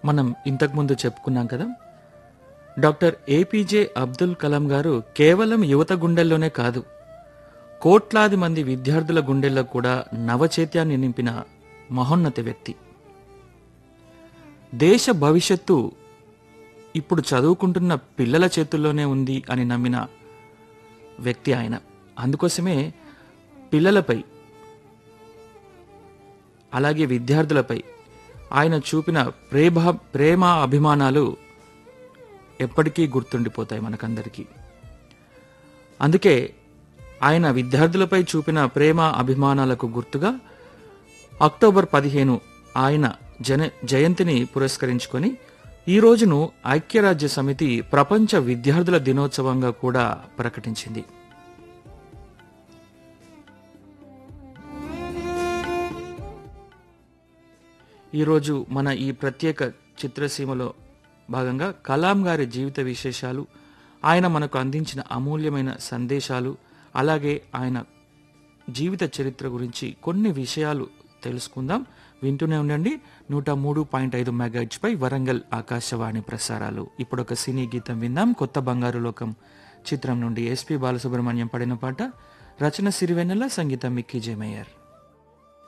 మనం ఇంతకుముందు చెప్పుకున్నాం కదా డాక్టర్ ఏపీజే అబ్దుల్ కలాం గారు కేవలం యువత గుండెల్లోనే కాదు కోట్లాది మంది విద్యార్థుల గుండెల్లో కూడా నవచైత్యాన్ని నింపిన మహోన్నత వ్యక్తి దేశ భవిష్యత్తు ఇప్పుడు చదువుకుంటున్న పిల్లల చేతుల్లోనే ఉంది అని నమ్మిన వ్యక్తి ఆయన అందుకోసమే పిల్లలపై అలాగే విద్యార్థులపై ఆయన చూపిన ప్రేమ ప్రేమ అభిమానాలు ఎప్పటికీ గుర్తుండిపోతాయి మనకందరికీ అందుకే ఆయన విద్యార్థులపై చూపిన ప్రేమ అభిమానాలకు గుర్తుగా అక్టోబర్ పదిహేను ఆయన జన జయంతిని పురస్కరించుకొని ఈ రోజును ఐక్యరాజ్య సమితి ప్రపంచ విద్యార్థుల దినోత్సవంగా కూడా ప్రకటించింది ఈరోజు మన ఈ ప్రత్యేక చిత్రసీమలో భాగంగా కలాం గారి జీవిత విశేషాలు ఆయన మనకు అందించిన అమూల్యమైన సందేశాలు అలాగే ఆయన జీవిత చరిత్ర గురించి కొన్ని విషయాలు తెలుసుకుందాం వింటూనే ఉండండి నూట మూడు పాయింట్ ఐదు మెగాహెచ్ పై వరంగల్ ఆకాశవాణి ప్రసారాలు ఇప్పుడు ఒక సినీ గీతం విందాం కొత్త బంగారు లోకం చిత్రం నుండి ఎస్పి బాలసుబ్రహ్మణ్యం పడిన పాట రచన సిరివెన్నెల సంగీతం మిక్కీ జయమయ్యర్